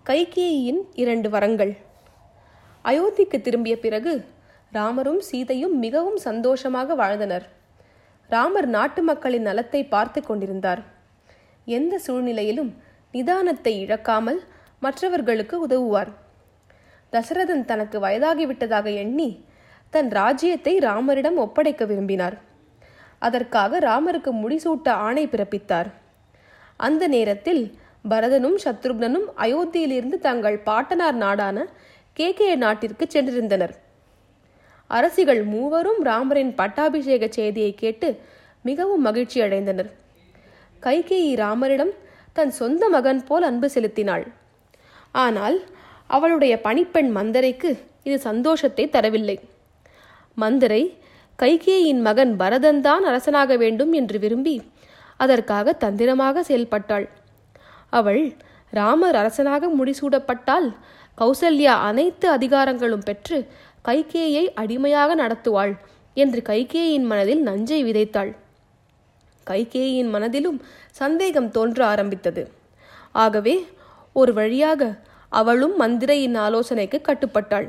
கைகேயியின் இரண்டு வரங்கள் அயோத்திக்கு திரும்பிய பிறகு ராமரும் சீதையும் மிகவும் சந்தோஷமாக வாழ்ந்தனர் ராமர் நாட்டு மக்களின் நலத்தை பார்த்து கொண்டிருந்தார் எந்த சூழ்நிலையிலும் நிதானத்தை இழக்காமல் மற்றவர்களுக்கு உதவுவார் தசரதன் தனக்கு வயதாகிவிட்டதாக எண்ணி தன் ராஜ்யத்தை ராமரிடம் ஒப்படைக்க விரும்பினார் அதற்காக ராமருக்கு முடிசூட்ட ஆணை பிறப்பித்தார் அந்த நேரத்தில் பரதனும் சத்ருக்னனும் அயோத்தியிலிருந்து தங்கள் பாட்டனார் நாடான கேகே நாட்டிற்கு சென்றிருந்தனர் அரசிகள் மூவரும் ராமரின் பட்டாபிஷேக செய்தியை கேட்டு மிகவும் மகிழ்ச்சி அடைந்தனர் கைகேயி ராமரிடம் தன் சொந்த மகன் போல் அன்பு செலுத்தினாள் ஆனால் அவளுடைய பணிப்பெண் மந்தரைக்கு இது சந்தோஷத்தை தரவில்லை மந்தரை கைகேயின் மகன் பரதன்தான் அரசனாக வேண்டும் என்று விரும்பி அதற்காக தந்திரமாக செயல்பட்டாள் அவள் ராமர் அரசனாக முடிசூடப்பட்டால் கௌசல்யா அனைத்து அதிகாரங்களும் பெற்று கைகேயை அடிமையாக நடத்துவாள் என்று கைகேயின் மனதில் நஞ்சை விதைத்தாள் கைகேயின் மனதிலும் சந்தேகம் தோன்ற ஆரம்பித்தது ஆகவே ஒரு வழியாக அவளும் மந்திரையின் ஆலோசனைக்கு கட்டுப்பட்டாள்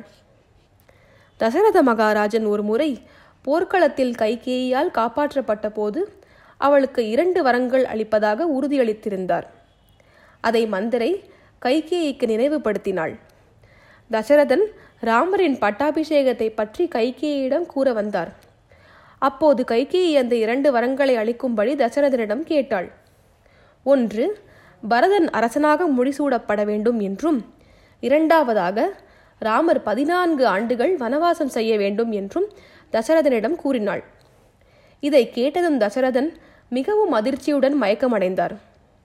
தசரத மகாராஜன் ஒரு முறை போர்க்களத்தில் கைகேயியால் காப்பாற்றப்பட்ட போது அவளுக்கு இரண்டு வரங்கள் அளிப்பதாக உறுதியளித்திருந்தார் அதை மந்தரை கைகேயிக்கு நினைவுபடுத்தினாள் தசரதன் ராமரின் பட்டாபிஷேகத்தை பற்றி கைகேயிடம் கூற வந்தார் அப்போது கைகேயி அந்த இரண்டு வரங்களை அளிக்கும்படி தசரதனிடம் கேட்டாள் ஒன்று பரதன் அரசனாக முடிசூடப்பட வேண்டும் என்றும் இரண்டாவதாக ராமர் பதினான்கு ஆண்டுகள் வனவாசம் செய்ய வேண்டும் என்றும் தசரதனிடம் கூறினாள் இதை கேட்டதும் தசரதன் மிகவும் அதிர்ச்சியுடன் மயக்கமடைந்தார்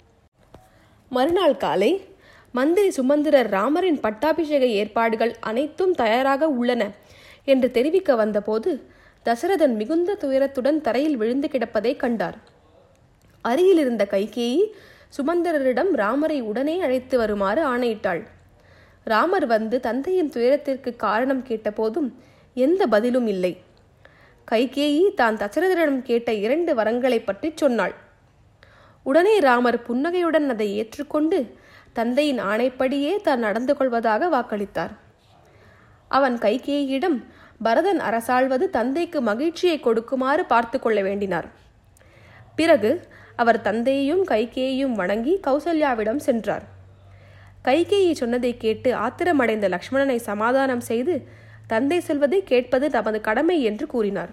மறுநாள் காலை மந்திரி சுமந்திரர் ராமரின் பட்டாபிஷேக ஏற்பாடுகள் அனைத்தும் தயாராக உள்ளன என்று தெரிவிக்க வந்தபோது தசரதன் மிகுந்த துயரத்துடன் தரையில் விழுந்து கிடப்பதை கண்டார் அருகில் இருந்த கைகேயி சுமந்திரரிடம் ராமரை உடனே அழைத்து வருமாறு ஆணையிட்டாள் ராமர் வந்து தந்தையின் துயரத்திற்கு காரணம் கேட்டபோதும் எந்த பதிலும் இல்லை கைகேயி தான் தசரதரிடம் கேட்ட இரண்டு வரங்களை பற்றி சொன்னாள் உடனே ராமர் புன்னகையுடன் அதை ஏற்றுக்கொண்டு தந்தையின் ஆணைப்படியே தான் நடந்து கொள்வதாக வாக்களித்தார் அவன் கைகேயிடம் பரதன் அரசாள்வது தந்தைக்கு மகிழ்ச்சியை கொடுக்குமாறு பார்த்து கொள்ள வேண்டினார் பிறகு அவர் தந்தையையும் கைகேயையும் வணங்கி கௌசல்யாவிடம் சென்றார் கைகேயி சொன்னதை கேட்டு ஆத்திரமடைந்த லக்ஷ்மணனை சமாதானம் செய்து தந்தை சொல்வதை கேட்பது தமது கடமை என்று கூறினார்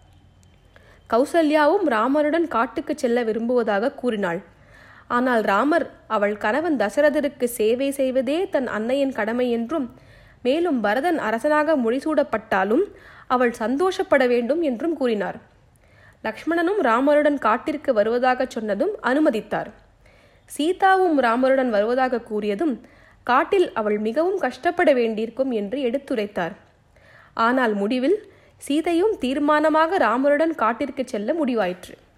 கௌசல்யாவும் ராமருடன் காட்டுக்கு செல்ல விரும்புவதாக கூறினாள் ஆனால் ராமர் அவள் கணவன் தசரதருக்கு சேவை செய்வதே தன் அன்னையின் கடமை என்றும் மேலும் பரதன் அரசனாக முடிசூடப்பட்டாலும் அவள் சந்தோஷப்பட வேண்டும் என்றும் கூறினார் லக்ஷ்மணனும் ராமருடன் காட்டிற்கு வருவதாக சொன்னதும் அனுமதித்தார் சீதாவும் ராமருடன் வருவதாக கூறியதும் காட்டில் அவள் மிகவும் கஷ்டப்பட வேண்டியிருக்கும் என்று எடுத்துரைத்தார் ஆனால் முடிவில் சீதையும் தீர்மானமாக ராமருடன் காட்டிற்கு செல்ல முடிவாயிற்று